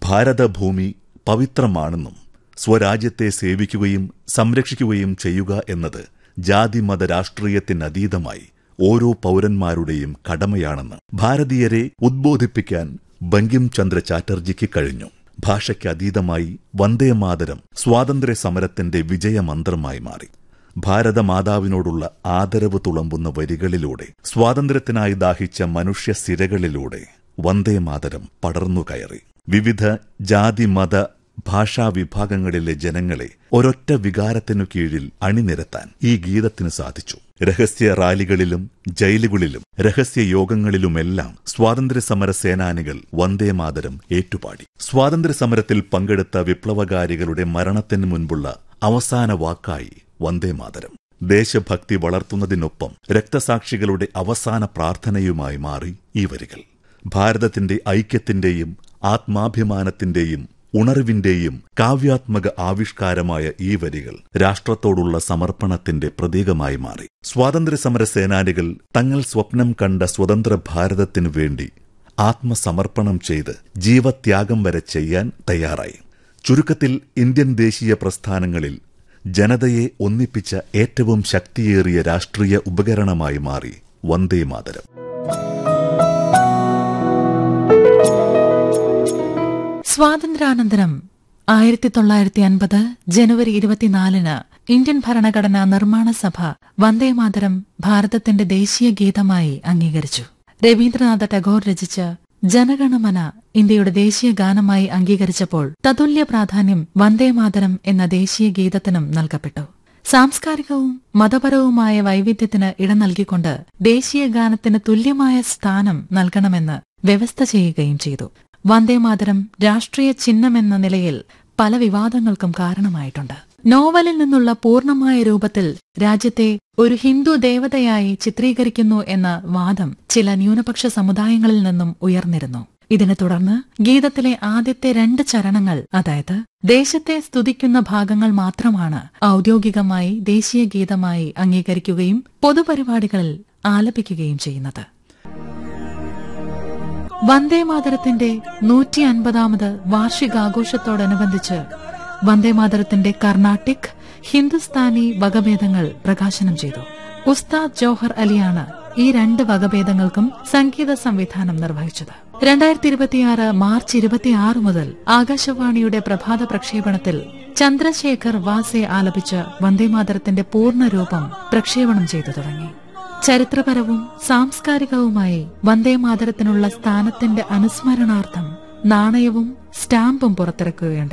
ഭാരതഭൂമി പവിത്രമാണെന്നും സ്വരാജ്യത്തെ സേവിക്കുകയും സംരക്ഷിക്കുകയും ചെയ്യുക എന്നത് ജാതിമത രാഷ്ട്രീയത്തിനതീതമായി ഓരോ പൌരന്മാരുടെയും കടമയാണെന്ന് ഭാരതീയരെ ഉദ്ബോധിപ്പിക്കാൻ ബങ്കിം ചന്ദ്ര ചാറ്റർജിക്ക് കഴിഞ്ഞു ഭാഷയ്ക്ക് അതീതമായി വന്ദേമാതരം സ്വാതന്ത്ര്യ സമരത്തിന്റെ വിജയമന്ത്രമായി മാറി ഭാരതമാതാവിനോടുള്ള ആദരവ് തുളമ്പുന്ന വരികളിലൂടെ സ്വാതന്ത്ര്യത്തിനായി ദാഹിച്ച മനുഷ്യ സിരകളിലൂടെ വന്ദേമാതരം പടർന്നു കയറി വിവിധ ജാതി മത ഭാഷാ വിഭാഗങ്ങളിലെ ജനങ്ങളെ ഒരൊറ്റ വികാരത്തിനു കീഴിൽ അണിനിരത്താൻ ഈ ഗീതത്തിന് സാധിച്ചു രഹസ്യ റാലികളിലും ജയിലുകളിലും രഹസ്യ യോഗങ്ങളിലുമെല്ലാം സ്വാതന്ത്ര്യസമര സേനാനികൾ വന്ദേമാതരം ഏറ്റുപാടി സ്വാതന്ത്ര്യസമരത്തിൽ പങ്കെടുത്ത വിപ്ലവകാരികളുടെ മരണത്തിന് മുൻപുള്ള അവസാന വാക്കായി വന്ദേമാതരം ദേശഭക്തി വളർത്തുന്നതിനൊപ്പം രക്തസാക്ഷികളുടെ അവസാന പ്രാർത്ഥനയുമായി മാറി ഈ വരികൾ ഭാരതത്തിന്റെ ഐക്യത്തിന്റെയും ആത്മാഭിമാനത്തിന്റെയും ഉണർവിന്റെയും കാവ്യാത്മക ആവിഷ്കാരമായ ഈ വരികൾ രാഷ്ട്രത്തോടുള്ള സമർപ്പണത്തിന്റെ പ്രതീകമായി മാറി സ്വാതന്ത്ര്യസമര സേനാനികൾ തങ്ങൾ സ്വപ്നം കണ്ട സ്വതന്ത്ര ഭാരതത്തിനു വേണ്ടി ആത്മസമർപ്പണം ചെയ്ത് ജീവത്യാഗം വരെ ചെയ്യാൻ തയ്യാറായി ചുരുക്കത്തിൽ ഇന്ത്യൻ ദേശീയ പ്രസ്ഥാനങ്ങളിൽ ജനതയെ ഒന്നിപ്പിച്ച ഏറ്റവും ശക്തിയേറിയ രാഷ്ട്രീയ ഉപകരണമായി മാറി വന്ദേമാതരം സ്വാതന്ത്ര്യാനന്തരം ആയിരത്തി തൊള്ളായിരത്തി അൻപത് ജനുവരി ഇരുപത്തിനാലിന് ഇന്ത്യൻ ഭരണഘടനാ നിർമ്മാണ സഭ വന്ദേമാതരം ഭാരതത്തിന്റെ ദേശീയ ഗീതമായി അംഗീകരിച്ചു രവീന്ദ്രനാഥ ടാഗോർ രചിച്ച ജനഗണമന ഇന്ത്യയുടെ ദേശീയ ഗാനമായി അംഗീകരിച്ചപ്പോൾ തതുല്യ പ്രാധാന്യം വന്ദേമാതരം എന്ന ദേശീയ ഗീതത്തിനും നൽകപ്പെട്ടു സാംസ്കാരികവും മതപരവുമായ വൈവിധ്യത്തിന് ഇട നൽകിക്കൊണ്ട് ദേശീയ ഗാനത്തിന് തുല്യമായ സ്ഥാനം നൽകണമെന്ന് വ്യവസ്ഥ ചെയ്യുകയും ചെയ്തു വന്ദേമാതരം രാഷ്ട്രീയ ചിഹ്നമെന്ന നിലയിൽ പല വിവാദങ്ങൾക്കും കാരണമായിട്ടുണ്ട് നോവലിൽ നിന്നുള്ള പൂർണ്ണമായ രൂപത്തിൽ രാജ്യത്തെ ഒരു ഹിന്ദു ദേവതയായി ചിത്രീകരിക്കുന്നു എന്ന വാദം ചില ന്യൂനപക്ഷ സമുദായങ്ങളിൽ നിന്നും ഉയർന്നിരുന്നു ഇതിനെ തുടർന്ന് ഗീതത്തിലെ ആദ്യത്തെ രണ്ട് ചരണങ്ങൾ അതായത് ദേശത്തെ സ്തുതിക്കുന്ന ഭാഗങ്ങൾ മാത്രമാണ് ഔദ്യോഗികമായി ദേശീയ ഗീതമായി അംഗീകരിക്കുകയും പൊതുപരിപാടികളിൽ ആലപിക്കുകയും ചെയ്യുന്നത് വന്ദേമാതരത്തിന്റെ നൂറ്റി അൻപതാമത് വാർഷികാഘോഷത്തോടനുബന്ധിച്ച് വന്ദേമാതരത്തിന്റെ കർണാട്ടിക് ഹിന്ദുസ്ഥാനി വകഭേദങ്ങൾ പ്രകാശനം ചെയ്തു ഉസ്താദ് ജോഹർ അലിയാണ് ഈ രണ്ട് വകഭേദങ്ങൾക്കും സംഗീത സംവിധാനം നിർവഹിച്ചത് രണ്ടായിരത്തി ഇരുപത്തിയാറ് മാർച്ച് ഇരുപത്തിയാറ് മുതൽ ആകാശവാണിയുടെ പ്രഭാത പ്രക്ഷേപണത്തിൽ ചന്ദ്രശേഖർ വാസെ ആലപിച്ച വന്ദേമാതരത്തിന്റെ പൂർണ്ണരൂപം പ്രക്ഷേപണം ചെയ്തു തുടങ്ങി ചരിത്രപരവും സാംസ്കാരികവുമായി വന്ദേമാതരത്തിനുള്ള സ്ഥാനത്തിന്റെ അനുസ്മരണാർത്ഥം നാണയവും സ്റ്റാമ്പും പുറത്തിറക്കുകയുണ്ട്